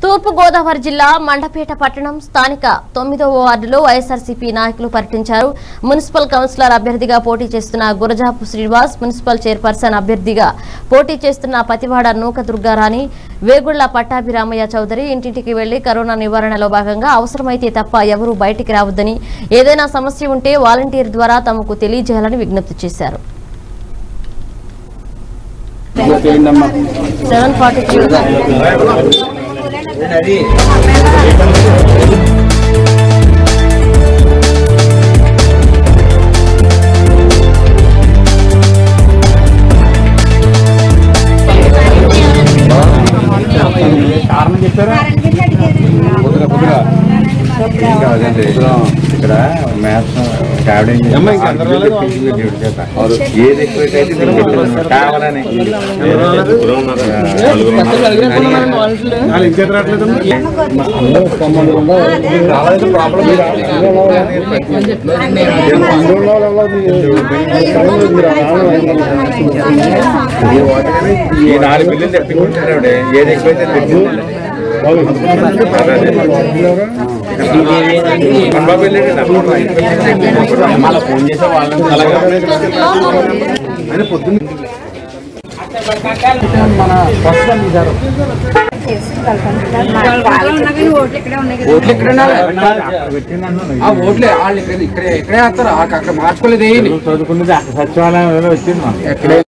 తూర్పు గోదావరి జిల్లా మండపేట పట్టణం స్థానిక తొమ్మిదవ వార్డులో వైఎస్ఆర్సీపీ నాయకులు పర్యటించారు మున్సిపల్ కౌన్సిలర్ అభ్యర్థిగా పోటీ చేస్తున్న గురజాపు శ్రీనివాస్ మున్సిపల్ చైర్పర్సన్ అభ్యర్థిగా పోటీ చేస్తున్న పతివాడ నూక దుర్గారాణి వేగుళ్ల పట్టాభిరామయ్య చౌదరి ఇంటింటికి వెళ్లి కరోనా నివారణలో భాగంగా అవసరమైతే తప్ప ఎవరూ బయటికి రావద్దని ఏదైనా సమస్య ఉంటే వాలంటీర్ ద్వారా తమకు తెలియజేయాలని విజ్ఞప్తి చేశారు సెవెన్ ఫార్టీ కారణం చెప్పారా కుదుర కుదుర కాదండి ఇక్కడ మ్యాథ్స్ క్యాబినెట్ ఏది ఎక్కువైతే దీనికి పెట్టాను. కావాలని వాళ్ళు ఇంకేం రావట్లేదు ఈ నాలుగు బిల్లులు తెప్పించుకుంటారు ఆవిడ. ఏది ఎక్కువైతే తెప్పించుకుంటారు మనబాబు వెళ్ళండి మళ్ళీ ఫోన్ చేసే వాళ్ళని అలాగే అని పొద్దున్న మన ప్రస్తుతం తీశారు ఓట్లు ఇక్కడ ఆ ఓట్లే వాళ్ళు ఇక్కడ ఇక్కడే ఇక్కడే వేస్తారు అక్కడ మార్చుకోలేదు చదువుకున్నది అక్కడ సచివాలయం వచ్చింది మనకి ఎక్కడే